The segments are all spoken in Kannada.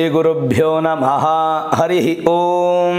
श्रीगुरुभ्यो नमः हरिः ॐ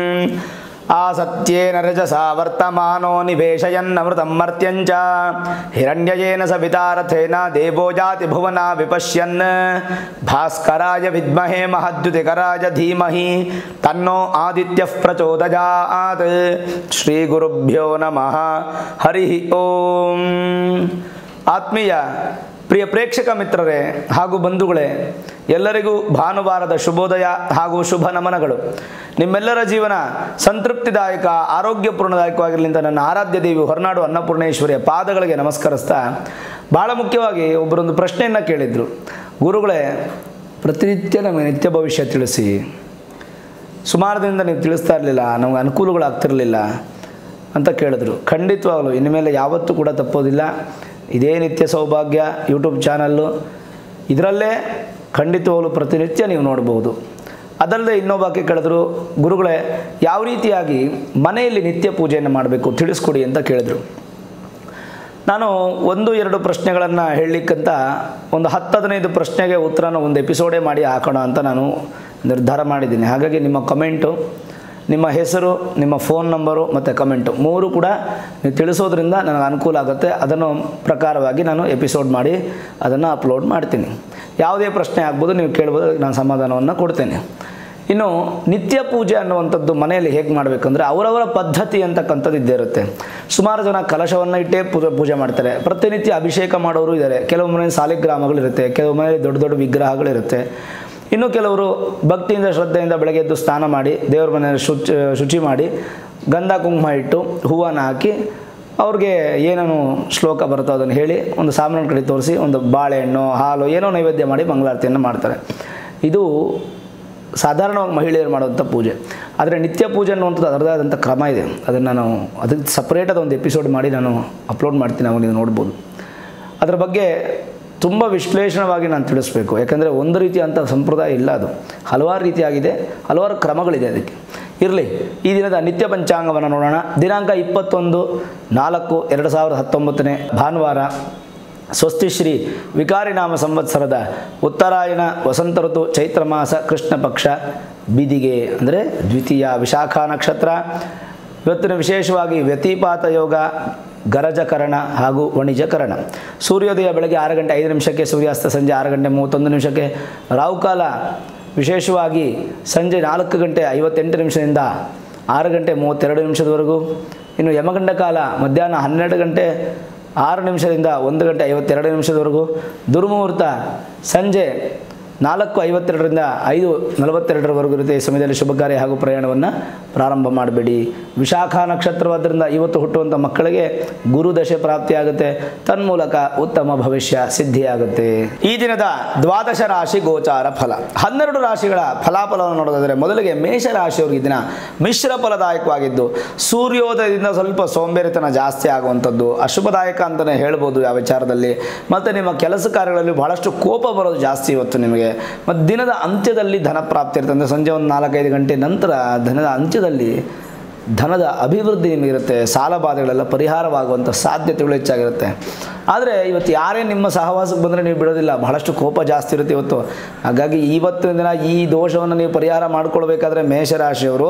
आसत्येन रजसा वर्तमानो निवेशयन्नमृतं मर्त्यञ्च हिरण्ययेन सविता रथेन देवो जातिभुवना विपश्यन् भास्कराय विद्महे महद्युतिकराय धीमहि तन्नो आदित्यः प्रचोदयात् श्रीगुरुभ्यो नमः हरिः ಓಂ ಆತ್ಮೀಯ ಪ್ರಿಯ ಪ್ರೇಕ್ಷಕ ಮಿತ್ರರೇ ಹಾಗೂ ಬಂಧುಗಳೇ ಎಲ್ಲರಿಗೂ ಭಾನುವಾರದ ಶುಭೋದಯ ಹಾಗೂ ಶುಭ ನಮನಗಳು ನಿಮ್ಮೆಲ್ಲರ ಜೀವನ ಸಂತೃಪ್ತಿದಾಯಕ ಆರೋಗ್ಯಪೂರ್ಣದಾಯಕವಾಗಿರಲಿ ಅಂತ ನನ್ನ ಆರಾಧ್ಯ ದೇವಿ ಹೊರನಾಡು ಅನ್ನಪೂರ್ಣೇಶ್ವರಿಯ ಪಾದಗಳಿಗೆ ನಮಸ್ಕರಿಸ್ತಾ ಭಾಳ ಮುಖ್ಯವಾಗಿ ಒಬ್ಬರೊಂದು ಪ್ರಶ್ನೆಯನ್ನು ಕೇಳಿದರು ಗುರುಗಳೇ ಪ್ರತಿನಿತ್ಯ ನಮಗೆ ನಿತ್ಯ ಭವಿಷ್ಯ ತಿಳಿಸಿ ಸುಮಾರು ದಿನದಿಂದ ನೀವು ತಿಳಿಸ್ತಾ ಇರಲಿಲ್ಲ ನಮಗೆ ಅನುಕೂಲಗಳಾಗ್ತಿರಲಿಲ್ಲ ಅಂತ ಕೇಳಿದ್ರು ಖಂಡಿತವಾಗಲು ಇನ್ಮೇಲೆ ಯಾವತ್ತೂ ಕೂಡ ತಪ್ಪೋದಿಲ್ಲ ಇದೇ ನಿತ್ಯ ಸೌಭಾಗ್ಯ ಯೂಟ್ಯೂಬ್ ಚಾನಲ್ಲು ಇದರಲ್ಲೇ ಖಂಡಿತವಾಗಲು ಪ್ರತಿನಿತ್ಯ ನೀವು ನೋಡ್ಬೋದು ಅದಲ್ಲದೆ ಇನ್ನೊಬ್ಬಾಕೆ ಕೇಳಿದ್ರು ಗುರುಗಳೇ ಯಾವ ರೀತಿಯಾಗಿ ಮನೆಯಲ್ಲಿ ನಿತ್ಯ ಪೂಜೆಯನ್ನು ಮಾಡಬೇಕು ತಿಳಿಸ್ಕೊಡಿ ಅಂತ ಕೇಳಿದ್ರು ನಾನು ಒಂದು ಎರಡು ಪ್ರಶ್ನೆಗಳನ್ನು ಹೇಳಲಿಕ್ಕಂತ ಒಂದು ಹತ್ತು ಹದಿನೈದು ಪ್ರಶ್ನೆಗೆ ಉತ್ತರನ ಒಂದು ಎಪಿಸೋಡೇ ಮಾಡಿ ಹಾಕೋಣ ಅಂತ ನಾನು ನಿರ್ಧಾರ ಮಾಡಿದ್ದೀನಿ ಹಾಗಾಗಿ ನಿಮ್ಮ ಕಮೆಂಟು ನಿಮ್ಮ ಹೆಸರು ನಿಮ್ಮ ಫೋನ್ ನಂಬರು ಮತ್ತು ಕಮೆಂಟು ಮೂರು ಕೂಡ ನೀವು ತಿಳಿಸೋದ್ರಿಂದ ನನಗೆ ಅನುಕೂಲ ಆಗುತ್ತೆ ಅದನ್ನು ಪ್ರಕಾರವಾಗಿ ನಾನು ಎಪಿಸೋಡ್ ಮಾಡಿ ಅದನ್ನು ಅಪ್ಲೋಡ್ ಮಾಡ್ತೀನಿ ಯಾವುದೇ ಪ್ರಶ್ನೆ ಆಗ್ಬೋದು ನೀವು ಕೇಳ್ಬೋದು ಅದಕ್ಕೆ ನಾನು ಸಮಾಧಾನವನ್ನು ಕೊಡ್ತೇನೆ ಇನ್ನು ನಿತ್ಯ ಪೂಜೆ ಅನ್ನುವಂಥದ್ದು ಮನೆಯಲ್ಲಿ ಹೇಗೆ ಮಾಡಬೇಕಂದ್ರೆ ಅವರವರ ಪದ್ಧತಿ ಅಂತಕ್ಕಂಥದ್ದು ಇದ್ದೇ ಇರುತ್ತೆ ಸುಮಾರು ಜನ ಕಲಶವನ್ನು ಇಟ್ಟೇ ಪೂಜೆ ಪೂಜೆ ಮಾಡ್ತಾರೆ ಪ್ರತಿನಿತ್ಯ ಅಭಿಷೇಕ ಮಾಡೋರು ಇದ್ದಾರೆ ಕೆಲವು ಮನೆಯಲ್ಲಿ ಸಾಲಿಗ್ರಾಮಗಳಿರುತ್ತೆ ಕೆಲವು ಮನೆಯಲ್ಲಿ ದೊಡ್ಡ ದೊಡ್ಡ ವಿಗ್ರಹಗಳಿರುತ್ತೆ ಇನ್ನು ಕೆಲವರು ಭಕ್ತಿಯಿಂದ ಶ್ರದ್ಧೆಯಿಂದ ಬೆಳಗ್ಗೆ ಎದ್ದು ಸ್ನಾನ ಮಾಡಿ ದೇವ್ರ ಮನೆಯಲ್ಲಿ ಶುಚಿ ಶುಚಿ ಮಾಡಿ ಗಂಧ ಕುಂಕುಮ ಇಟ್ಟು ಹೂವನ್ನು ಹಾಕಿ ಅವ್ರಿಗೆ ಏನೇನು ಶ್ಲೋಕ ಬರುತ್ತೋ ಅದನ್ನು ಹೇಳಿ ಒಂದು ಸಾಮಾನು ಕಡೆ ತೋರಿಸಿ ಒಂದು ಬಾಳೆಹಣ್ಣು ಹಾಲು ಏನೋ ನೈವೇದ್ಯ ಮಾಡಿ ಮಂಗಳಾರತಿಯನ್ನು ಮಾಡ್ತಾರೆ ಇದು ಸಾಧಾರಣವಾಗಿ ಮಹಿಳೆಯರು ಮಾಡುವಂಥ ಪೂಜೆ ಆದರೆ ನಿತ್ಯ ಪೂಜೆ ಅನ್ನುವಂಥದ್ದು ಅದರದೇ ಆದಂಥ ಕ್ರಮ ಇದೆ ಅದನ್ನು ನಾನು ಅದಕ್ಕೆ ಸಪ್ರೇಟಾದ ಒಂದು ಎಪಿಸೋಡ್ ಮಾಡಿ ನಾನು ಅಪ್ಲೋಡ್ ಮಾಡ್ತೀನಿ ಅವಾಗ ನೀವು ನೋಡ್ಬೋದು ಅದರ ಬಗ್ಗೆ ತುಂಬ ವಿಶ್ಲೇಷಣವಾಗಿ ನಾನು ತಿಳಿಸ್ಬೇಕು ಯಾಕಂದರೆ ಒಂದು ರೀತಿಯಂಥ ಸಂಪ್ರದಾಯ ಇಲ್ಲ ಅದು ಹಲವಾರು ರೀತಿಯಾಗಿದೆ ಹಲವಾರು ಕ್ರಮಗಳಿದೆ ಅದಕ್ಕೆ ಇರಲಿ ಈ ದಿನದ ನಿತ್ಯ ಪಂಚಾಂಗವನ್ನು ನೋಡೋಣ ದಿನಾಂಕ ಇಪ್ಪತ್ತೊಂದು ನಾಲ್ಕು ಎರಡು ಸಾವಿರದ ಹತ್ತೊಂಬತ್ತನೇ ಭಾನುವಾರ ಸ್ವಸ್ತಿ ಶ್ರೀ ವಿಕಾರಿನಾಮ ಸಂವತ್ಸರದ ಉತ್ತರಾಯಣ ವಸಂತ ಋತು ಚೈತ್ರ ಮಾಸ ಕೃಷ್ಣ ಪಕ್ಷ ಬಿದಿಗೆ ಅಂದರೆ ದ್ವಿತೀಯ ವಿಶಾಖ ನಕ್ಷತ್ರ ಇವತ್ತಿನ ವಿಶೇಷವಾಗಿ ವ್ಯತಿಪಾತ ಯೋಗ ಗರಜಕರಣ ಹಾಗೂ ವಣಿಜಕರಣ ಸೂರ್ಯೋದಯ ಬೆಳಗ್ಗೆ ಆರು ಗಂಟೆ ಐದು ನಿಮಿಷಕ್ಕೆ ಸೂರ್ಯಾಸ್ತ ಸಂಜೆ ಆರು ಗಂಟೆ ಮೂವತ್ತೊಂದು ನಿಮಿಷಕ್ಕೆ ರಾಹುಕಾಲ ವಿಶೇಷವಾಗಿ ಸಂಜೆ ನಾಲ್ಕು ಗಂಟೆ ಐವತ್ತೆಂಟು ನಿಮಿಷದಿಂದ ಆರು ಗಂಟೆ ಮೂವತ್ತೆರಡು ನಿಮಿಷದವರೆಗೂ ಇನ್ನು ಯಮಗಂಡ ಕಾಲ ಮಧ್ಯಾಹ್ನ ಹನ್ನೆರಡು ಗಂಟೆ ಆರು ನಿಮಿಷದಿಂದ ಒಂದು ಗಂಟೆ ಐವತ್ತೆರಡು ನಿಮಿಷದವರೆಗೂ ದುರ್ಮುಹೂರ್ತ ಸಂಜೆ ನಾಲ್ಕು ಐವತ್ತೆರಡರಿಂದ ಐದು ನಲವತ್ತೆರಡರವರೆಗೂ ಇರುತ್ತೆ ಈ ಸಮಯದಲ್ಲಿ ಶುಭ ಕಾರ್ಯ ಹಾಗೂ ಪ್ರಯಾಣವನ್ನು ಪ್ರಾರಂಭ ಮಾಡಬೇಡಿ ವಿಶಾಖ ನಕ್ಷತ್ರವಾದ್ದರಿಂದ ಇವತ್ತು ಹುಟ್ಟುವಂಥ ಮಕ್ಕಳಿಗೆ ಗುರು ದಶೆ ಪ್ರಾಪ್ತಿಯಾಗುತ್ತೆ ತನ್ಮೂಲಕ ಉತ್ತಮ ಭವಿಷ್ಯ ಸಿದ್ಧಿಯಾಗುತ್ತೆ ಈ ದಿನದ ದ್ವಾದಶ ರಾಶಿ ಗೋಚಾರ ಫಲ ಹನ್ನೆರಡು ರಾಶಿಗಳ ಫಲಾಫಲವನ್ನು ನೋಡೋದಾದರೆ ಮೊದಲಿಗೆ ಮೇಷ ರಾಶಿಯವ್ರಿಗೆ ಈ ದಿನ ಮಿಶ್ರ ಫಲದಾಯಕವಾಗಿದ್ದು ಸೂರ್ಯೋದಯದಿಂದ ಸ್ವಲ್ಪ ಸೋಂಬೇರಿತನ ಜಾಸ್ತಿ ಆಗುವಂಥದ್ದು ಅಶುಭದಾಯಕ ಅಂತಲೇ ಹೇಳ್ಬೋದು ಯಾವ ವಿಚಾರದಲ್ಲಿ ಮತ್ತು ನಿಮ್ಮ ಕೆಲಸ ಕಾರ್ಯಗಳಲ್ಲಿ ಬಹಳಷ್ಟು ಕೋಪ ಬರೋದು ಜಾಸ್ತಿ ಇವತ್ತು ನಿಮಗೆ ಮತ್ತು ದಿನದ ಅಂತ್ಯದಲ್ಲಿ ಧನ ಪ್ರಾಪ್ತಿ ಇರುತ್ತೆ ಅಂದರೆ ಸಂಜೆ ಒಂದು ನಾಲ್ಕೈದು ಗಂಟೆ ನಂತರ ಧನದ ಅಂತ್ಯದಲ್ಲಿ ಧನದ ಅಭಿವೃದ್ಧಿ ನಿಮಗಿರುತ್ತೆ ಸಾಲ ಬಾಧೆಗಳೆಲ್ಲ ಪರಿಹಾರವಾಗುವಂಥ ಸಾಧ್ಯತೆಗಳು ಹೆಚ್ಚಾಗಿರುತ್ತೆ ಆದರೆ ಇವತ್ತು ಯಾರೇ ನಿಮ್ಮ ಸಹವಾಸಕ್ಕೆ ಬಂದರೆ ನೀವು ಬಿಡೋದಿಲ್ಲ ಬಹಳಷ್ಟು ಕೋಪ ಜಾಸ್ತಿ ಇರುತ್ತೆ ಇವತ್ತು ಹಾಗಾಗಿ ಇವತ್ತಿನ ದಿನ ಈ ದೋಷವನ್ನು ನೀವು ಪರಿಹಾರ ಮಾಡ್ಕೊಳ್ಬೇಕಾದ್ರೆ ಮೇಷರಾಶಿಯವರು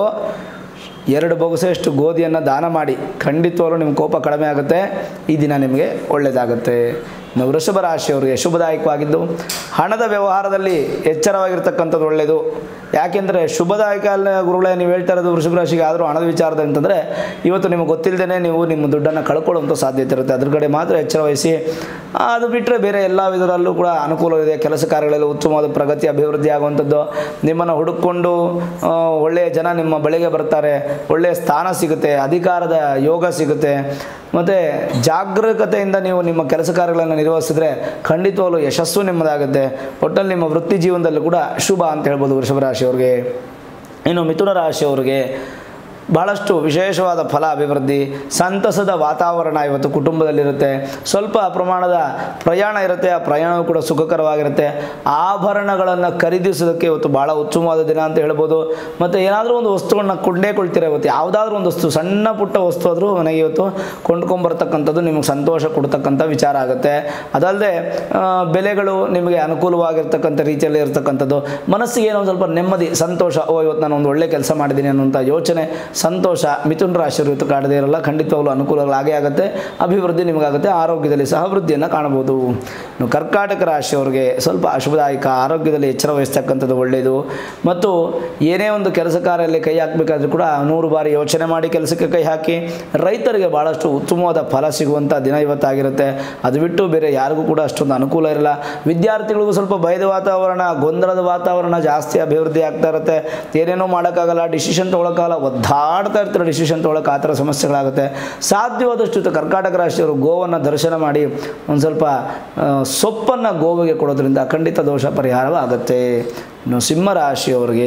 ಎರಡು ಬೊಗಸೆಯಷ್ಟು ಗೋಧಿಯನ್ನು ದಾನ ಮಾಡಿ ಖಂಡಿತವಾಗ್ಲೂ ನಿಮ್ಮ ಕೋಪ ಕಡಿಮೆ ಆಗುತ್ತೆ ಈ ದಿನ ನಿಮಗೆ ಒಳ್ಳೆಯದಾಗುತ್ತೆ ಇನ್ನು ವೃಷಭ ರಾಶಿಯವರಿಗೆ ಶುಭದಾಯಕವಾಗಿದ್ದು ಹಣದ ವ್ಯವಹಾರದಲ್ಲಿ ಎಚ್ಚರವಾಗಿರ್ತಕ್ಕಂಥದ್ದು ಒಳ್ಳೆಯದು ಯಾಕೆಂದರೆ ಶುಭದಾಯಕ ಅಲ್ಲ ಗುರುಗಳೇ ನೀವು ಹೇಳ್ತಾ ಇರೋದು ವೃಷಭ ರಾಶಿಗೆ ಆದರೂ ಹಣದ ವಿಚಾರದಲ್ಲಿ ಅಂತಂದರೆ ಇವತ್ತು ನಿಮಗೆ ಗೊತ್ತಿಲ್ಲದೇ ನೀವು ನಿಮ್ಮ ದುಡ್ಡನ್ನು ಕಳ್ಕೊಳ್ಳುವಂಥ ಸಾಧ್ಯತೆ ಇರುತ್ತೆ ಅದ್ರ ಕಡೆ ಮಾತ್ರ ಎಚ್ಚರ ವಹಿಸಿ ಅದು ಬಿಟ್ಟರೆ ಬೇರೆ ಎಲ್ಲ ವಿಧದಲ್ಲೂ ಕೂಡ ಅನುಕೂಲವಿದೆ ಕೆಲಸ ಕಾರ್ಯಗಳಲ್ಲಿ ಉತ್ತಮವಾದ ಪ್ರಗತಿ ಅಭಿವೃದ್ಧಿ ಆಗುವಂಥದ್ದು ನಿಮ್ಮನ್ನು ಹುಡುಕೊಂಡು ಆ, ಒಳ್ಳೆಯ ಜನ ನಿಮ್ಮ ಬಳಿಗೆ ಬರ್ತಾರೆ ಒಳ್ಳೆಯ ಸ್ಥಾನ ಸಿಗುತ್ತೆ ಅಧಿಕಾರದ ಯೋಗ ಸಿಗುತ್ತೆ ಮತ್ತು ಜಾಗರೂಕತೆಯಿಂದ ನೀವು ನಿಮ್ಮ ಕೆಲಸ ಕಾರ್ಯಗಳನ್ನು ನಿರ್ವಹಿಸಿದ್ರೆ ಖಂಡಿತವಾಗ್ಲೂ ಯಶಸ್ಸು ನಿಮ್ಮದಾಗುತ್ತೆ ಒಟ್ಟಲ್ಲಿ ನಿಮ್ಮ ವೃತ್ತಿ ಜೀವನದಲ್ಲೂ ಕೂಡ ಶುಭ ಅಂತ ಹೇಳ್ಬೋದು ವೃಷಭ ರಾಶಿಯವ್ರಿಗೆ ಇನ್ನು ಮಿಥುನ ರಾಶಿಯವ್ರಿಗೆ ಬಹಳಷ್ಟು ವಿಶೇಷವಾದ ಫಲ ಅಭಿವೃದ್ಧಿ ಸಂತಸದ ವಾತಾವರಣ ಇವತ್ತು ಕುಟುಂಬದಲ್ಲಿರುತ್ತೆ ಸ್ವಲ್ಪ ಪ್ರಮಾಣದ ಪ್ರಯಾಣ ಇರುತ್ತೆ ಆ ಪ್ರಯಾಣವೂ ಕೂಡ ಸುಖಕರವಾಗಿರುತ್ತೆ ಆಭರಣಗಳನ್ನು ಖರೀದಿಸೋದಕ್ಕೆ ಇವತ್ತು ಭಾಳ ಉತ್ತಮವಾದ ದಿನ ಅಂತ ಹೇಳ್ಬೋದು ಮತ್ತು ಏನಾದರೂ ಒಂದು ವಸ್ತುಗಳನ್ನ ಕೊಂಡೇ ಕೊಳ್ತೀರ ಇವತ್ತು ಯಾವುದಾದ್ರೂ ಒಂದು ವಸ್ತು ಸಣ್ಣ ಪುಟ್ಟ ವಸ್ತು ಆದರೂ ಮನೆಗೆ ಇವತ್ತು ಕೊಂಡ್ಕೊಂಬರ್ತಕ್ಕಂಥದ್ದು ನಿಮಗೆ ಸಂತೋಷ ಕೊಡ್ತಕ್ಕಂಥ ವಿಚಾರ ಆಗುತ್ತೆ ಅದಲ್ಲದೆ ಆ, ಬೆಲೆಗಳು ನಿಮಗೆ ಅನುಕೂಲವಾಗಿರ್ತಕ್ಕಂಥ ರೀತಿಯಲ್ಲಿ ಇರ್ತಕ್ಕಂಥದ್ದು ಮನಸ್ಸಿಗೆ ಏನೋ ಒಂದು ಸ್ವಲ್ಪ ನೆಮ್ಮದಿ ಸಂತೋಷ ಓ ಇವತ್ತು ನಾನು ಒಂದು ಒಳ್ಳೆ ಕೆಲಸ ಮಾಡಿದ್ದೀನಿ ಅನ್ನುವಂಥ ಯೋಚನೆ ಸಂತೋಷ ಮಿಥುನ ರಾಶಿಯವರು ಇವತ್ತು ಕಾಡದೇ ಇರಲ್ಲ ಖಂಡಿತವಾಗ್ಲೂ ಅನುಕೂಲಗಳಾಗೇ ಆಗುತ್ತೆ ಅಭಿವೃದ್ಧಿ ನಿಮಗಾಗುತ್ತೆ ಆರೋಗ್ಯದಲ್ಲಿ ಸಹ ವೃದ್ಧಿಯನ್ನು ಕಾಣಬಹುದು ಇನ್ನು ಕರ್ಕಾಟಕ ರಾಶಿಯವರಿಗೆ ಸ್ವಲ್ಪ ಅಶುಭದಾಯಕ ಆರೋಗ್ಯದಲ್ಲಿ ಎಚ್ಚರ ವಹಿಸ್ತಕ್ಕಂಥದ್ದು ಒಳ್ಳೆಯದು ಮತ್ತು ಏನೇ ಒಂದು ಕೆಲಸ ಕಾರ್ಯದಲ್ಲಿ ಕೈ ಹಾಕಬೇಕಾದ್ರೂ ಕೂಡ ನೂರು ಬಾರಿ ಯೋಚನೆ ಮಾಡಿ ಕೆಲಸಕ್ಕೆ ಕೈ ಹಾಕಿ ರೈತರಿಗೆ ಭಾಳಷ್ಟು ಉತ್ತಮವಾದ ಫಲ ಸಿಗುವಂಥ ದಿನ ಇವತ್ತಾಗಿರುತ್ತೆ ಅದು ಬಿಟ್ಟು ಬೇರೆ ಯಾರಿಗೂ ಕೂಡ ಅಷ್ಟೊಂದು ಅನುಕೂಲ ಇರಲ್ಲ ವಿದ್ಯಾರ್ಥಿಗಳಿಗೂ ಸ್ವಲ್ಪ ಭಯದ ವಾತಾವರಣ ಗೊಂದಲದ ವಾತಾವರಣ ಜಾಸ್ತಿ ಅಭಿವೃದ್ಧಿ ಆಗ್ತಾ ಇರುತ್ತೆ ಏನೇನೋ ಮಾಡೋಕ್ಕಾಗಲ್ಲ ಡಿಸಿಷನ್ ತೊಗೊಳಕ್ಕಾಗಲ್ಲ ಒದ್ದಾಡ್ತಾ ಇರ್ತಾರೆ ಡಿಸಿಷನ್ ತೊಗೊಳಕ್ಕೆ ಆ ಥರ ಸಮಸ್ಯೆಗಳಾಗುತ್ತೆ ಸಾಧ್ಯವಾದಷ್ಟು ಇವತ್ತು ಕರ್ಕಾಟಕ ರಾಶಿಯವರು ಗೋವನ್ನು ದರ್ಶನ ಮಾಡಿ ಒಂದು ಸ್ವಲ್ಪ ಆ, ಸೊಪ್ಪನ್ನು ಗೋವಿಗೆ ಕೊಡೋದ್ರಿಂದ ಖಂಡಿತ ದೋಷ ಪರಿಹಾರವಾಗುತ್ತೆ ಇನ್ನು ಸಿಂಹ ರಾಶಿಯವರಿಗೆ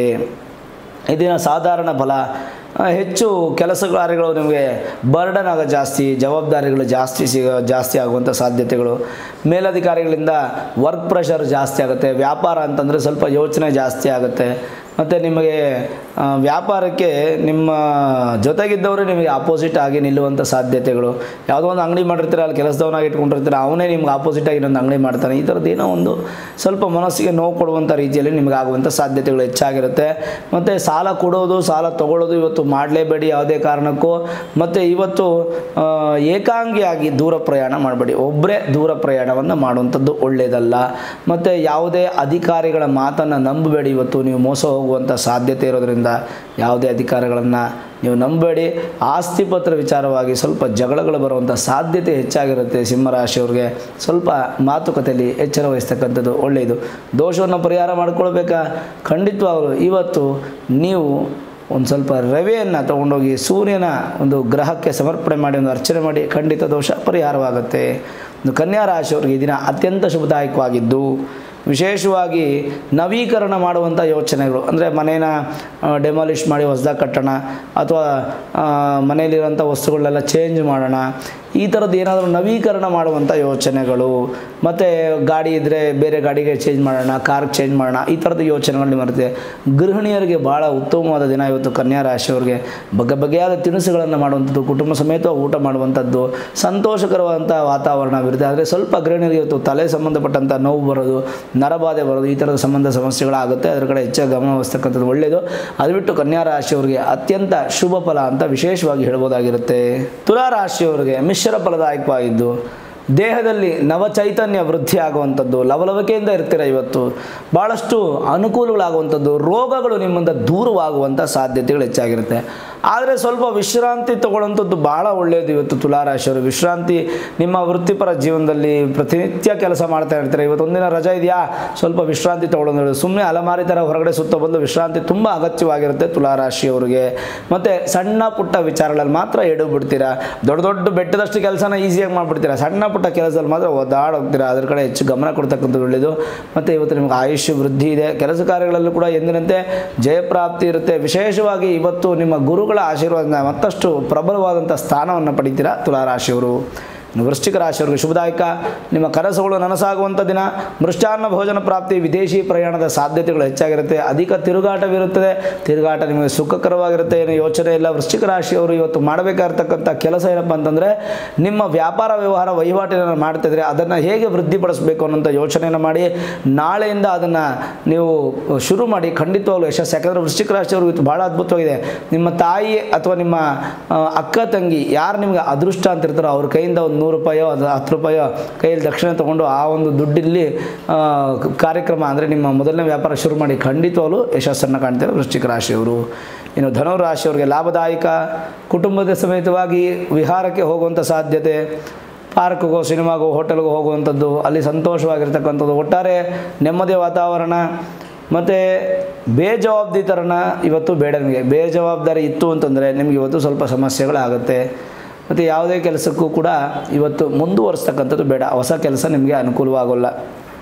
ಈ ದಿನ ಸಾಧಾರಣ ಫಲ ಆ, ಹೆಚ್ಚು ಕೆಲಸ ಕಾರ್ಯಗಳು ನಿಮಗೆ ಬರ್ಡನ್ ಆಗೋ ಜಾಸ್ತಿ ಜವಾಬ್ದಾರಿಗಳು ಜಾಸ್ತಿ ಸಿಗ ಜಾಸ್ತಿ ಆಗುವಂಥ ಸಾಧ್ಯತೆಗಳು ಮೇಲಧಿಕಾರಿಗಳಿಂದ ವರ್ಕ್ ಪ್ರೆಷರ್ ಜಾಸ್ತಿ ಆಗುತ್ತೆ ವ್ಯಾಪಾರ ಅಂತಂದರೆ ಸ್ವಲ್ಪ ಯೋಚನೆ ಜಾಸ್ತಿ ಆಗುತ್ತೆ ಮತ್ತು ನಿಮಗೆ ಆ, ವ್ಯಾಪಾರಕ್ಕೆ ನಿಮ್ಮ ಜೊತೆಗಿದ್ದವರು ನಿಮಗೆ ಆಪೋಸಿಟ್ ಆಗಿ ನಿಲ್ಲುವಂಥ ಸಾಧ್ಯತೆಗಳು ಯಾವುದೋ ಒಂದು ಅಂಗಡಿ ಮಾಡಿರ್ತೀರ ಅಲ್ಲಿ ಕೆಲಸದವನಾಗಿ ಇಟ್ಕೊಂಡಿರ್ತೀರ ಅವನೇ ನಿಮ್ಗೆ ಆಪೋಸಿಟ್ ಆಗಿ ಇನ್ನೊಂದು ಅಂಗಡಿ ಮಾಡ್ತಾನೆ ಈ ಥರದ್ದು ಏನೋ ಒಂದು ಸ್ವಲ್ಪ ಮನಸ್ಸಿಗೆ ನೋವು ಕೊಡುವಂಥ ರೀತಿಯಲ್ಲಿ ನಿಮಗೆ ಆಗುವಂಥ ಸಾಧ್ಯತೆಗಳು ಹೆಚ್ಚಾಗಿರುತ್ತೆ ಮತ್ತು ಸಾಲ ಕೊಡೋದು ಸಾಲ ತಗೊಳ್ಳೋದು ಇವತ್ತು ಮಾಡಲೇಬೇಡಿ ಯಾವುದೇ ಕಾರಣಕ್ಕೂ ಮತ್ತು ಇವತ್ತು ಆ, ಏಕಾಂಗಿಯಾಗಿ ದೂರ ಪ್ರಯಾಣ ಮಾಡಬೇಡಿ ಒಬ್ಬರೇ ದೂರ ಪ್ರಯಾಣವನ್ನು ಮಾಡುವಂಥದ್ದು ಒಳ್ಳೆಯದಲ್ಲ ಮತ್ತು ಯಾವುದೇ ಅಧಿಕಾರಿಗಳ ಮಾತನ್ನು ನಂಬಬೇಡಿ ಇವತ್ತು ನೀವು ಮೋಸ ಹೋಗುವಂಥ ಸಾಧ್ಯತೆ ಇರೋದ್ರಿಂದ ಯಾವುದೇ ಅಧಿಕಾರಿಗಳನ್ನು ನೀವು ನಂಬಬೇಡಿ ಆಸ್ತಿ ಪತ್ರ ವಿಚಾರವಾಗಿ ಸ್ವಲ್ಪ ಜಗಳಗಳು ಬರುವಂಥ ಸಾಧ್ಯತೆ ಹೆಚ್ಚಾಗಿರುತ್ತೆ ಸಿಂಹರಾಶಿಯವ್ರಿಗೆ ಸ್ವಲ್ಪ ಮಾತುಕತೆಯಲ್ಲಿ ಎಚ್ಚರ ವಹಿಸ್ತಕ್ಕಂಥದ್ದು ಒಳ್ಳೆಯದು ದೋಷವನ್ನು ಪರಿಹಾರ ಮಾಡ್ಕೊಳ್ಬೇಕಾ ಖಂಡಿತವಾಗಲು ಇವತ್ತು ನೀವು ಒಂದು ಸ್ವಲ್ಪ ರವೆಯನ್ನು ತೊಗೊಂಡೋಗಿ ಸೂರ್ಯನ ಒಂದು ಗ್ರಹಕ್ಕೆ ಸಮರ್ಪಣೆ ಮಾಡಿ ಒಂದು ಅರ್ಚನೆ ಮಾಡಿ ಖಂಡಿತ ದೋಷ ಪರಿಹಾರವಾಗುತ್ತೆ ಒಂದು ಕನ್ಯಾ ರಾಶಿಯವರಿಗೆ ಈ ದಿನ ಅತ್ಯಂತ ಶುಭದಾಯಕವಾಗಿದ್ದು ವಿಶೇಷವಾಗಿ ನವೀಕರಣ ಮಾಡುವಂಥ ಯೋಚನೆಗಳು ಅಂದರೆ ಮನೇನ ಡೆಮಾಲಿಷ್ ಮಾಡಿ ಹೊಸ್ದಾಗಿ ಕಟ್ಟೋಣ ಅಥವಾ ಮನೆಯಲ್ಲಿರೋಂಥ ವಸ್ತುಗಳನ್ನೆಲ್ಲ ಚೇಂಜ್ ಮಾಡೋಣ ಈ ಥರದ್ದು ಏನಾದರೂ ನವೀಕರಣ ಮಾಡುವಂಥ ಯೋಚನೆಗಳು ಮತ್ತು ಗಾಡಿ ಇದ್ದರೆ ಬೇರೆ ಗಾಡಿಗೆ ಚೇಂಜ್ ಮಾಡೋಣ ಕಾರ್ಗೆ ಚೇಂಜ್ ಮಾಡೋಣ ಈ ಥರದ ಯೋಚನೆಗಳು ನಿಮ್ಮರುತ್ತೆ ಗೃಹಿಣಿಯರಿಗೆ ಭಾಳ ಉತ್ತಮವಾದ ದಿನ ಇವತ್ತು ಕನ್ಯಾ ರಾಶಿಯವರಿಗೆ ಬಗೆ ಬಗೆಯಾದ ತಿನಿಸುಗಳನ್ನು ಮಾಡುವಂಥದ್ದು ಕುಟುಂಬ ಸಮೇತ ಊಟ ಮಾಡುವಂಥದ್ದು ಸಂತೋಷಕರವಾದಂಥ ವಾತಾವರಣ ಇರುತ್ತೆ ಆದರೆ ಸ್ವಲ್ಪ ಗೃಹಿಣಿಯರಿಗೆ ಇವತ್ತು ತಲೆ ಸಂಬಂಧಪಟ್ಟಂಥ ನೋವು ಬರೋದು ನರಬಾಧೆ ಬರೋದು ಈ ಥರದ ಸಂಬಂಧ ಸಮಸ್ಯೆಗಳಾಗುತ್ತೆ ಅದರ ಕಡೆ ಹೆಚ್ಚಾಗಿ ಗಮನ ವಹಿಸ್ತಕ್ಕಂಥದ್ದು ಒಳ್ಳೆಯದು ಅದು ಬಿಟ್ಟು ಕನ್ಯಾ ರಾಶಿಯವರಿಗೆ ಅತ್ಯಂತ ಶುಭ ಫಲ ಅಂತ ವಿಶೇಷವಾಗಿ ಹೇಳ್ಬೋದಾಗಿರುತ್ತೆ ತುಲಾ ರಾಶಿಯವರಿಗೆ ಮಿಶ್ರ ಫಲದಾಯಕವಾಗಿದ್ದು ದೇಹದಲ್ಲಿ ನವಚೈತನ್ಯ ವೃದ್ಧಿ ಆಗುವಂಥದ್ದು ಲವಲವಿಕೆಯಿಂದ ಇರ್ತೀರ ಇವತ್ತು ಭಾಳಷ್ಟು ಅನುಕೂಲಗಳಾಗುವಂಥದ್ದು ರೋಗಗಳು ನಿಮ್ಮಿಂದ ದೂರವಾಗುವಂಥ ಸಾಧ್ಯತೆಗಳು ಹೆಚ್ಚಾಗಿರುತ್ತೆ ಆದರೆ ಸ್ವಲ್ಪ ವಿಶ್ರಾಂತಿ ತಗೊಳ್ಳುವಂಥದ್ದು ಭಾಳ ಒಳ್ಳೆಯದು ಇವತ್ತು ತುಲಾರಾಶಿಯವರು ವಿಶ್ರಾಂತಿ ನಿಮ್ಮ ವೃತ್ತಿಪರ ಜೀವನದಲ್ಲಿ ಪ್ರತಿನಿತ್ಯ ಕೆಲಸ ಮಾಡ್ತಾ ಇರ್ತಾರೆ ಇವತ್ತು ಒಂದಿನ ರಜೆ ಇದೆಯಾ ಸ್ವಲ್ಪ ವಿಶ್ರಾಂತಿ ತಗೊಳ್ಳೋದು ಸುಮ್ಮನೆ ಅಲಮಾರಿ ಥರ ಹೊರಗಡೆ ಸುತ್ತ ಬಂದು ವಿಶ್ರಾಂತಿ ತುಂಬ ಅಗತ್ಯವಾಗಿರುತ್ತೆ ತುಲಾರಾಶಿಯವರಿಗೆ ಮತ್ತು ಸಣ್ಣ ಪುಟ್ಟ ವಿಚಾರಗಳಲ್ಲಿ ಮಾತ್ರ ಎಡು ಬಿಡ್ತೀರಾ ದೊಡ್ಡ ದೊಡ್ಡ ಬೆಟ್ಟದಷ್ಟು ಕೆಲಸನ ಈಸಿಯಾಗಿ ಮಾಡಿಬಿಡ್ತೀರಾ ಸಣ್ಣ ಪುಟ್ಟ ಕೆಲಸದಲ್ಲಿ ಮಾತ್ರ ಒದ್ದಾಡೋಗ್ತೀರಾ ಅದ್ರ ಕಡೆ ಹೆಚ್ಚು ಗಮನ ಕೊಡ್ತಕ್ಕಂಥದ್ದು ಒಳ್ಳೆಯದು ಮತ್ತು ಇವತ್ತು ನಿಮಗೆ ಆಯುಷ್ಯ ವೃದ್ಧಿ ಇದೆ ಕೆಲಸ ಕಾರ್ಯಗಳಲ್ಲೂ ಕೂಡ ಎಂದಿನಂತೆ ಜಯಪ್ರಾಪ್ತಿ ಇರುತ್ತೆ ವಿಶೇಷವಾಗಿ ಇವತ್ತು ನಿಮ್ಮ ಗುರುಗಳ ಆಶೀರ್ವಾದ ಮತ್ತಷ್ಟು ಪ್ರಬಲವಾದಂಥ ಸ್ಥಾನವನ್ನು ಪಡಿತೀರಾ ತುಲಾರಾಶಿಯವರು ಇನ್ನು ವೃಶ್ಚಿಕ ರಾಶಿಯವರಿಗೆ ಶುಭದಾಯಕ ನಿಮ್ಮ ಕನಸುಗಳು ನನಸಾಗುವಂಥ ದಿನ ಮೃಷ್ಟಾನ್ನ ಭೋಜನ ಪ್ರಾಪ್ತಿ ವಿದೇಶಿ ಪ್ರಯಾಣದ ಸಾಧ್ಯತೆಗಳು ಹೆಚ್ಚಾಗಿರುತ್ತೆ ಅಧಿಕ ತಿರುಗಾಟವಿರುತ್ತದೆ ತಿರುಗಾಟ ನಿಮಗೆ ಸುಖಕರವಾಗಿರುತ್ತೆ ಏನೋ ಯೋಚನೆ ಇಲ್ಲ ವೃಶ್ಚಿಕ ರಾಶಿಯವರು ಇವತ್ತು ಮಾಡಬೇಕಾಗಿರ್ತಕ್ಕಂಥ ಕೆಲಸ ಏನಪ್ಪ ಅಂತಂದರೆ ನಿಮ್ಮ ವ್ಯಾಪಾರ ವ್ಯವಹಾರ ವಹಿವಾಟಿನ ಮಾಡ್ತಿದ್ರೆ ಅದನ್ನು ಹೇಗೆ ವೃದ್ಧಿಪಡಿಸಬೇಕು ಅನ್ನೋಂಥ ಯೋಚನೆಯನ್ನು ಮಾಡಿ ನಾಳೆಯಿಂದ ಅದನ್ನು ನೀವು ಶುರು ಮಾಡಿ ಖಂಡಿತವಾಗ್ಲೂ ಯಶಸ್ಸು ಯಾಕಂದರೆ ವೃಶ್ಚಿಕ ರಾಶಿಯವರು ಇವತ್ತು ಭಾಳ ಅದ್ಭುತವಾಗಿದೆ ನಿಮ್ಮ ತಾಯಿ ಅಥವಾ ನಿಮ್ಮ ಆ, ಅಕ್ಕ ತಂಗಿ ಯಾರು ನಿಮಗೆ ಅದೃಷ್ಟ ಅಂತ ಇರ್ತಾರೋ ಅವ್ರ ಕೈಯಿಂದ ಒಂದು ನೂರು ರೂಪಾಯೋ ಅದು ಹತ್ತು ರೂಪಾಯೋ ಕೈಯಲ್ಲಿ ದಕ್ಷಿಣ ತೊಗೊಂಡು ಆ ಒಂದು ದುಡ್ಡಿಲ್ಲಿ ಆ, ಕಾರ್ಯಕ್ರಮ ಅಂದರೆ ನಿಮ್ಮ ಮೊದಲನೇ ವ್ಯಾಪಾರ ಶುರು ಮಾಡಿ ಖಂಡಿತವಾಗ್ಲೂ ಯಶಸ್ಸನ್ನು ಕಾಣ್ತಾರೆ ವೃಶ್ಚಿಕ ರಾಶಿಯವರು ಇನ್ನು ಧನುರ್ ರಾಶಿಯವರಿಗೆ ಲಾಭದಾಯಕ ಕುಟುಂಬದ ಸಮೇತವಾಗಿ ವಿಹಾರಕ್ಕೆ ಹೋಗುವಂಥ ಸಾಧ್ಯತೆ ಪಾರ್ಕ್ಗೋ ಸಿನಿಮಾಗೋ ಹೋಟೆಲ್ಗೋ ಹೋಗುವಂಥದ್ದು ಅಲ್ಲಿ ಸಂತೋಷವಾಗಿರ್ತಕ್ಕಂಥದ್ದು ಒಟ್ಟಾರೆ ನೆಮ್ಮದಿಯ ವಾತಾವರಣ ಮತ್ತು ಬೇಜವಾಬ್ದಾರಿತನ ಇವತ್ತು ಬೇಡ ನಿಮಗೆ ಬೇಜವಾಬ್ದಾರಿ ಇತ್ತು ಅಂತಂದರೆ ನಿಮಗೆ ಇವತ್ತು ಸ್ವಲ್ಪ ಸಮಸ್ಯೆಗಳಾಗುತ್ತೆ ಮತ್ತು ಯಾವುದೇ ಕೆಲಸಕ್ಕೂ ಕೂಡ ಇವತ್ತು ಮುಂದುವರಿಸ್ತಕ್ಕಂಥದ್ದು ಬೇಡ ಹೊಸ ಕೆಲಸ ನಿಮಗೆ ಅನುಕೂಲವಾಗೋಲ್ಲ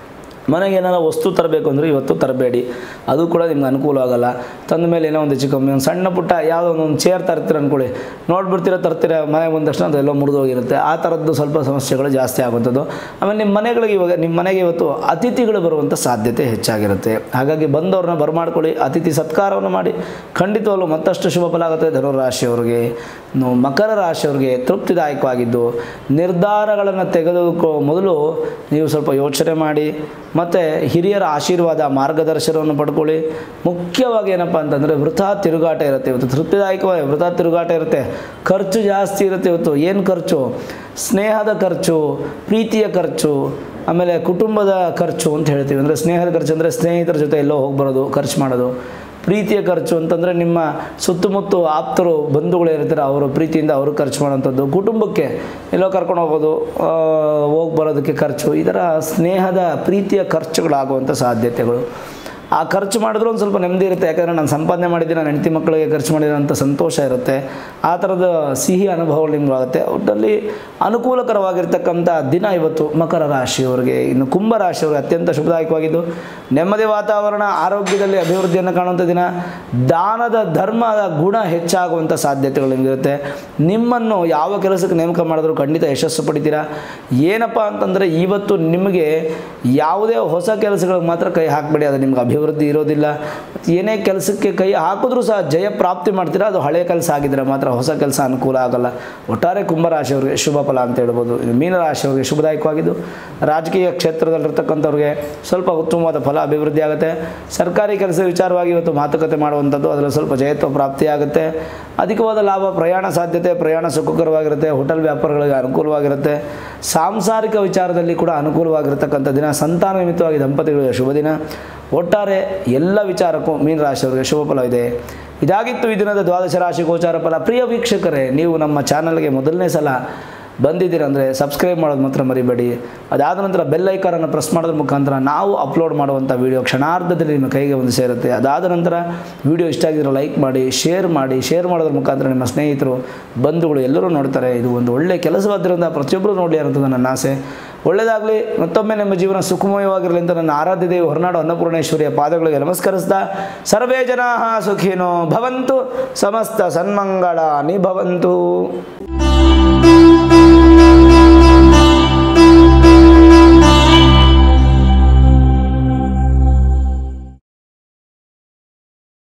ಮನೆಗೆ ಏನಾರ ವಸ್ತು ತರಬೇಕು ಅಂದರೆ ಇವತ್ತು ತರಬೇಡಿ ಅದು ಕೂಡ ನಿಮ್ಗೆ ಅನುಕೂಲ ಆಗಲ್ಲ ತಂದ ಮೇಲೆ ಏನೋ ಒಂದು ಹೆಚ್ಚು ಕಮ್ಮಿ ಒಂದು ಸಣ್ಣ ಪುಟ್ಟ ಯಾವುದೋ ಒಂದು ಚೇರ್ ತರ್ತೀರ ಅಂದ್ಕೊಳ್ಳಿ ನೋಡ್ಬಿಡ್ತೀರ ತರ್ತೀರ ಮನೆಗೆ ಬಂದ ತಕ್ಷಣ ಅದೆಲ್ಲೋ ಮುರಿದೋಗಿರುತ್ತೆ ಆ ಥರದ್ದು ಸ್ವಲ್ಪ ಸಮಸ್ಯೆಗಳು ಜಾಸ್ತಿ ಆಗುವಂಥದ್ದು ಆಮೇಲೆ ನಿಮ್ಮ ಮನೆಗಳಿಗೆ ಇವಾಗ ನಿಮ್ಮ ಮನೆಗೆ ಇವತ್ತು ಅತಿಥಿಗಳು ಬರುವಂಥ ಸಾಧ್ಯತೆ ಹೆಚ್ಚಾಗಿರುತ್ತೆ ಹಾಗಾಗಿ ಬಂದವ್ರನ್ನ ಬರಮಾಡ್ಕೊಳ್ಳಿ ಅತಿಥಿ ಸತ್ಕಾರವನ್ನು ಮಾಡಿ ಖಂಡಿತವಾಗ್ಲೂ ಮತ್ತಷ್ಟು ಶುಭ ಫಲ ಆಗುತ್ತೆ ಧನುರಾಶಿಯವರಿಗೆ ಇನ್ನು ಮಕರ ರಾಶಿಯವರಿಗೆ ತೃಪ್ತಿದಾಯಕವಾಗಿದ್ದು ನಿರ್ಧಾರಗಳನ್ನು ತೆಗೆದುಕೋ ಮೊದಲು ನೀವು ಸ್ವಲ್ಪ ಯೋಚನೆ ಮಾಡಿ ಮತ್ತು ಹಿರಿಯರ ಆಶೀರ್ವಾದ ಮಾರ್ಗದರ್ಶನವನ್ನು ಪಡ್ಕೊಳ್ಳಿ ಮುಖ್ಯವಾಗಿ ಏನಪ್ಪ ಅಂತಂದರೆ ವೃಥಾ ತಿರುಗಾಟ ಇರುತ್ತೆ ಇವತ್ತು ತೃಪ್ತಿದಾಯಕವಾಗಿ ವೃಥಾ ತಿರುಗಾಟ ಇರುತ್ತೆ ಖರ್ಚು ಜಾಸ್ತಿ ಇರುತ್ತೆ ಇವತ್ತು ಏನು ಖರ್ಚು ಸ್ನೇಹದ ಖರ್ಚು ಪ್ರೀತಿಯ ಖರ್ಚು ಆಮೇಲೆ ಕುಟುಂಬದ ಖರ್ಚು ಅಂತ ಹೇಳ್ತೀವಿ ಅಂದರೆ ಸ್ನೇಹದ ಖರ್ಚು ಅಂದರೆ ಸ್ನೇಹಿತರ ಜೊತೆ ಎಲ್ಲೋ ಹೋಗಿ ಬರೋದು ಖರ್ಚು ಮಾಡೋದು ಪ್ರೀತಿಯ ಖರ್ಚು ಅಂತಂದರೆ ನಿಮ್ಮ ಸುತ್ತಮುತ್ತ ಆಪ್ತರು ಬಂಧುಗಳು ಇರ್ತಾರೆ ಅವರು ಪ್ರೀತಿಯಿಂದ ಅವರು ಖರ್ಚು ಮಾಡೋಂಥದ್ದು ಕುಟುಂಬಕ್ಕೆ ಎಲ್ಲೋ ಕರ್ಕೊಂಡು ಹೋಗೋದು ಹೋಗಿ ಬರೋದಕ್ಕೆ ಖರ್ಚು ಈ ಥರ ಸ್ನೇಹದ ಪ್ರೀತಿಯ ಖರ್ಚುಗಳಾಗುವಂಥ ಸಾಧ್ಯತೆಗಳು ಆ ಖರ್ಚು ಮಾಡಿದ್ರು ಒಂದು ಸ್ವಲ್ಪ ನೆಮ್ಮದಿ ಇರುತ್ತೆ ಯಾಕಂದರೆ ನಾನು ಸಂಪಾದನೆ ಮಾಡಿದ್ದೀನಿ ನನ್ನ ಹೆಂಡತಿ ಮಕ್ಕಳಿಗೆ ಖರ್ಚು ಮಾಡಿದ್ದೀನಿ ಅಂತ ಸಂತೋಷ ಇರುತ್ತೆ ಆ ಥರದ ಸಿಹಿ ಅನುಭವಗಳು ನಿಮ್ಗೆ ಆಗುತ್ತೆ ಒಟ್ಟಲ್ಲಿ ಅನುಕೂಲಕರವಾಗಿರ್ತಕ್ಕಂಥ ದಿನ ಇವತ್ತು ಮಕರ ರಾಶಿಯವರಿಗೆ ಇನ್ನು ಕುಂಭ ರಾಶಿಯವರಿಗೆ ಅತ್ಯಂತ ಶುಭದಾಯಕವಾಗಿದ್ದು ನೆಮ್ಮದಿ ವಾತಾವರಣ ಆರೋಗ್ಯದಲ್ಲಿ ಅಭಿವೃದ್ಧಿಯನ್ನು ಕಾಣುವಂಥ ದಿನ ದಾನದ ಧರ್ಮದ ಗುಣ ಹೆಚ್ಚಾಗುವಂಥ ಸಾಧ್ಯತೆಗಳು ನಿಮಗಿರುತ್ತೆ ನಿಮ್ಮನ್ನು ಯಾವ ಕೆಲಸಕ್ಕೆ ನೇಮಕ ಮಾಡಿದ್ರು ಖಂಡಿತ ಯಶಸ್ಸು ಪಡಿತೀರಾ ಏನಪ್ಪ ಅಂತಂದರೆ ಇವತ್ತು ನಿಮಗೆ ಯಾವುದೇ ಹೊಸ ಕೆಲಸಗಳಿಗೆ ಮಾತ್ರ ಕೈ ಹಾಕಬೇಡಿ ಅದು ನಿಮ್ಗೆ ಅಭಿವೃದ್ಧಿ ಇರೋದಿಲ್ಲ ಏನೇ ಕೆಲಸಕ್ಕೆ ಕೈ ಹಾಕಿದ್ರೂ ಸಹ ಜಯ ಪ್ರಾಪ್ತಿ ಮಾಡ್ತೀರಾ ಅದು ಹಳೆಯ ಕೆಲಸ ಆಗಿದ್ರೆ ಮಾತ್ರ ಹೊಸ ಕೆಲಸ ಅನುಕೂಲ ಆಗಲ್ಲ ಒಟ್ಟಾರೆ ಕುಂಭರಾಶಿಯವರಿಗೆ ಶುಭ ಫಲ ಅಂತ ಹೇಳ್ಬೋದು ಇನ್ನು ಮೀನರಾಶಿಯವರಿಗೆ ಶುಭದಾಯಕವಾಗಿದ್ದು ರಾಜಕೀಯ ಕ್ಷೇತ್ರದಲ್ಲಿರ್ತಕ್ಕಂಥವ್ರಿಗೆ ಸ್ವಲ್ಪ ಉತ್ತಮವಾದ ಫಲ ಅಭಿವೃದ್ಧಿ ಆಗುತ್ತೆ ಸರ್ಕಾರಿ ಕೆಲಸ ವಿಚಾರವಾಗಿ ಇವತ್ತು ಮಾತುಕತೆ ಮಾಡುವಂಥದ್ದು ಅದರಲ್ಲಿ ಸ್ವಲ್ಪ ಜಯತ್ವ ಪ್ರಾಪ್ತಿಯಾಗುತ್ತೆ ಅಧಿಕವಾದ ಲಾಭ ಪ್ರಯಾಣ ಸಾಧ್ಯತೆ ಪ್ರಯಾಣ ಸುಖಕರವಾಗಿರುತ್ತೆ ಹೋಟೆಲ್ ವ್ಯಾಪಾರಗಳಿಗೆ ಅನುಕೂಲವಾಗಿರುತ್ತೆ ಸಾಂಸಾರಿಕ ವಿಚಾರದಲ್ಲಿ ಕೂಡ ಅನುಕೂಲವಾಗಿರ್ತಕ್ಕಂಥ ದಿನ ಸಂತಾನ ನಿಮಿತ್ತವಾಗಿ ದಂಪತಿಗಳಿಗೆ ಶುಭ ದಿನ ಒಟ್ಟಾರೆ ಎಲ್ಲ ವಿಚಾರಕ್ಕೂ ಮೀನರಾಶಿಯವರಿಗೆ ಶುಭ ಫಲ ಇದೆ ಇದಾಗಿತ್ತು ಈ ದಿನದ ದ್ವಾದಶ ರಾಶಿ ಗೋಚಾರ ಫಲ ಪ್ರಿಯ ವೀಕ್ಷಕರೇ ನೀವು ನಮ್ಮ ಚಾನಲ್ಗೆ ಮೊದಲನೇ ಸಲ ಬಂದಿದ್ದೀರಂದರೆ ಸಬ್ಸ್ಕ್ರೈಬ್ ಮಾಡೋದು ಮಾತ್ರ ಮರಿಬೇಡಿ ಅದಾದ ನಂತರ ಬೆಲ್ ಐಕಾನನ್ನು ಪ್ರೆಸ್ ಮಾಡೋದ್ರ ಮುಖಾಂತರ ನಾವು ಅಪ್ಲೋಡ್ ಮಾಡುವಂಥ ವಿಡಿಯೋ ಕ್ಷಣಾರ್ಧದಲ್ಲಿ ನಿಮ್ಮ ಕೈಗೆ ಬಂದು ಸೇರುತ್ತೆ ಅದಾದ ನಂತರ ವಿಡಿಯೋ ಇಷ್ಟ ಆಗಿದ್ರೆ ಲೈಕ್ ಮಾಡಿ ಶೇರ್ ಮಾಡಿ ಶೇರ್ ಮಾಡೋದ್ರ ಮುಖಾಂತರ ನಿಮ್ಮ ಸ್ನೇಹಿತರು ಬಂಧುಗಳು ಎಲ್ಲರೂ ನೋಡ್ತಾರೆ ಇದು ಒಂದು ಒಳ್ಳೆಯ ಕೆಲಸವಾದ್ದರಿಂದ ಪ್ರತಿಯೊಬ್ಬರು ನೋಡಲಿ ಅನ್ನೋದು ನನ್ನ ಆಸೆ ಒಳ್ಳೆಯದಾಗಲಿ ಮತ್ತೊಮ್ಮೆ ನಿಮ್ಮ ಜೀವನ ಸುಖಮಯವಾಗಿರಲಿ ಅಂತ ನನ್ನ ಆರಾಧ್ಯ ದೇವಿ ಹೊರನಾಡು ಅನ್ನಪೂರ್ಣೇಶ್ವರಿಯ ಪಾದಗಳಿಗೆ ನಮಸ್ಕರಿಸ್ತಾ ಸರ್ವೇ ಜನಾ ಸುಖಿನೋ ಭವಂತು ಸಮಸ್ತ ಸನ್ಮಂಗಳ ನಿಭವಂತು